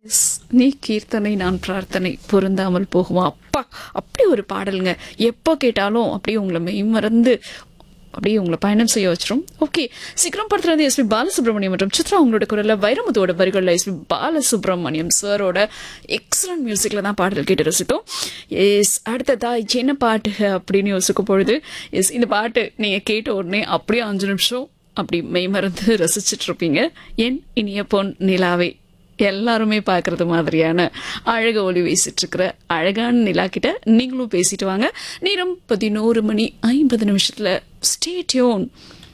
நீ கீர்த்தனை நான் பிரார்த்தனை பொருந்தாமல் போகுமா அப்பா அப்படி ஒரு பாடலுங்க எப்போ கேட்டாலும் அப்படியே உங்களை மெய்மறந்து அப்படியே உங்களை பயணம் செய்ய வச்சிரும் ஓகே சீக்கிரம் படத்துல இருந்து எஸ்பி பாலசுப்ரமணியம் மற்றும் சித்ரா உங்களோட குரல்ல வைரமுத்தோட வரிகள்ல எஸ்பி பாலசுப்ரமணியம் சாரோட எக்ஸலன்ட் மியூசிக்ல தான் பாடல் கேட்டு ரசித்தோம் எஸ் அடுத்ததா என்ன பாட்டு அப்படின்னு யோசிக்கும் பொழுது எஸ் இந்த பாட்டு நீங்க கேட்ட உடனே அப்படியே அஞ்சு நிமிஷம் அப்படி மெய்மறந்து ரசிச்சிட்டு இருப்பீங்க என் இனிய பொன் நிலாவே எல்லாருமே பார்க்கறது மாதிரியான அழக ஒளி வீசிட்டு இருக்கிற அழகான நிலா கிட்ட நீங்களும் பேசிட்டு வாங்க நேரம் பதினோரு மணி ஐம்பது நிமிஷத்துல ஸ்டே டியூன்